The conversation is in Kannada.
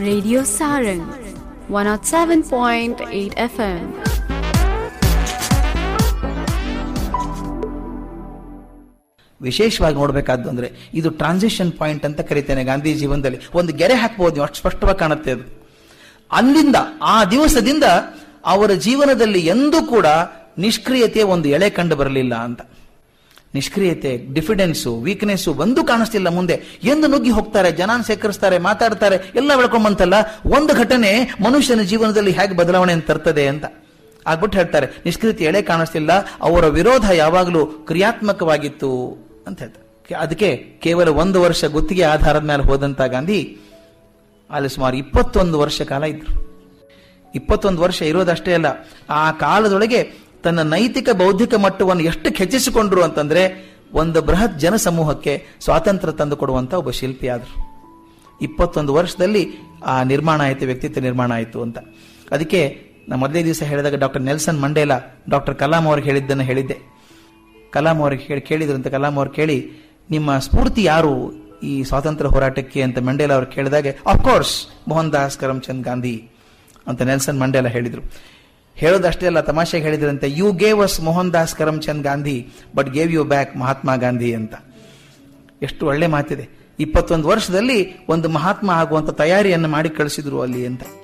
Radio Sarang 107.8 FM. ವಿಶೇಷವಾಗಿ ನೋಡಬೇಕಾದ್ದು ಅಂದ್ರೆ ಇದು ಟ್ರಾನ್ಸಿಷನ್ ಪಾಯಿಂಟ್ ಅಂತ ಕರಿತೇನೆ ಗಾಂಧಿ ಜೀವನದಲ್ಲಿ ಒಂದು ಗೆರೆ ಹಾಕ್ಬೋದು ನೀವು ಅಷ್ಟು ಸ್ಪಷ್ಟವಾಗಿ ಕಾಣುತ್ತೆ ಅದು ಅಲ್ಲಿಂದ ಆ ದಿವಸದಿಂದ ಅವರ ಜೀವನದಲ್ಲಿ ಎಂದೂ ಕೂಡ ನಿಷ್ಕ್ರಿಯತೆ ಒಂದು ಎಳೆ ಕಂಡು ಬರಲಿಲ್ಲ ಅಂತ ನಿಷ್ಕ್ರಿಯತೆ ಡಿಫಿಡೆನ್ಸು ವೀಕ್ನೆಸ್ಸು ಒಂದು ಕಾಣಿಸ್ತಿಲ್ಲ ಮುಂದೆ ಎಂದು ನುಗ್ಗಿ ಹೋಗ್ತಾರೆ ಜನಾನ್ ಸೇಕರಿಸ್ತಾರೆ ಮಾತಾಡ್ತಾರೆ ಎಲ್ಲ ಬೆಳ್ಕೊಂಬಂತಲ್ಲ ಒಂದು ಘಟನೆ ಮನುಷ್ಯನ ಜೀವನದಲ್ಲಿ ಹೇಗೆ ಬದಲಾವಣೆಯನ್ನು ತರ್ತದೆ ಅಂತ ಆಗ್ಬಿಟ್ಟು ಹೇಳ್ತಾರೆ ನಿಷ್ಕ್ರಿಯತೆ ಎಳೆ ಕಾಣಿಸ್ತಿಲ್ಲ ಅವರ ವಿರೋಧ ಯಾವಾಗಲೂ ಕ್ರಿಯಾತ್ಮಕವಾಗಿತ್ತು ಅಂತ ಹೇಳ್ತಾರೆ ಅದಕ್ಕೆ ಕೇವಲ ಒಂದು ವರ್ಷ ಗುತ್ತಿಗೆ ಆಧಾರದ ಮೇಲೆ ಹೋದಂತ ಗಾಂಧಿ ಅಲ್ಲಿ ಸುಮಾರು ಇಪ್ಪತ್ತೊಂದು ವರ್ಷ ಕಾಲ ಇದ್ರು ಇಪ್ಪತ್ತೊಂದು ವರ್ಷ ಇರೋದಷ್ಟೇ ಅಲ್ಲ ಆ ಕಾಲದೊಳಗೆ ತನ್ನ ನೈತಿಕ ಬೌದ್ಧಿಕ ಮಟ್ಟವನ್ನು ಎಷ್ಟು ಹೆಚ್ಚಿಸಿಕೊಂಡ್ರು ಅಂತಂದ್ರೆ ಒಂದು ಬೃಹತ್ ಜನಸಮೂಹಕ್ಕೆ ಸ್ವಾತಂತ್ರ್ಯ ತಂದು ಕೊಡುವಂತ ಒಬ್ಬ ಶಿಲ್ಪಿ ಆದ್ರು ಇಪ್ಪತ್ತೊಂದು ವರ್ಷದಲ್ಲಿ ಆ ನಿರ್ಮಾಣ ಆಯಿತು ವ್ಯಕ್ತಿತ್ವ ನಿರ್ಮಾಣ ಆಯಿತು ಅಂತ ಅದಕ್ಕೆ ನಾ ಮೊದಲೇ ದಿವಸ ಹೇಳಿದಾಗ doctor Nelson Mandela doctor Kalam ಅವ್ರಿಗೆ ಹೇಳಿದ್ದನ್ನು ಹೇಳಿದ್ದೆ ಕಲಾಂ ಅವ್ರಿಗೆ ಹೇಳಿ ಕೇಳಿದ್ರಂತೆ ಕಲಾಂ ಅವ್ರು ಕೇಳಿ ನಿಮ್ಮ ಸ್ಫೂರ್ತಿ ಯಾರು ಈ ಸ್ವಾತಂತ್ರ್ಯ ಹೋರಾಟಕ್ಕೆ ಅಂತ ಮಂಡೇಲಾ ಅವ್ರು ಕೇಳಿದಾಗೆ ಅಫ್ಕೋರ್ಸ್ ಮೋಹನ್ ದಾಸ್ ಕರಮ್ಚಂದ್ ಗಾಂಧಿ ಅಂತ ನೆಲ್ಸನ್ ಮಂಡೇಲಾ ಹೇಳಿದ್ರು ಹೇಳೋದಷ್ಟೇ ಅಲ್ಲ ತಮಾಷೆಗೆ ಹೇಳಿದ್ರಂತೆ you gave us Mohandas Karamchand Gandhi but gave you back Mahatma Gandhi ಅಂತ ಎಷ್ಟು ಒಳ್ಳೆ ಮಾತಿದೆ ಇಪ್ಪತ್ತೊಂದು ವರ್ಷದಲ್ಲಿ ಒಂದು ಮಹಾತ್ಮ ಆಗುವಂತ ತಯಾರಿಯನ್ನು ಮಾಡಿ ಕಳಿಸಿದ್ರು ಅಲ್ಲಿ ಅಂತ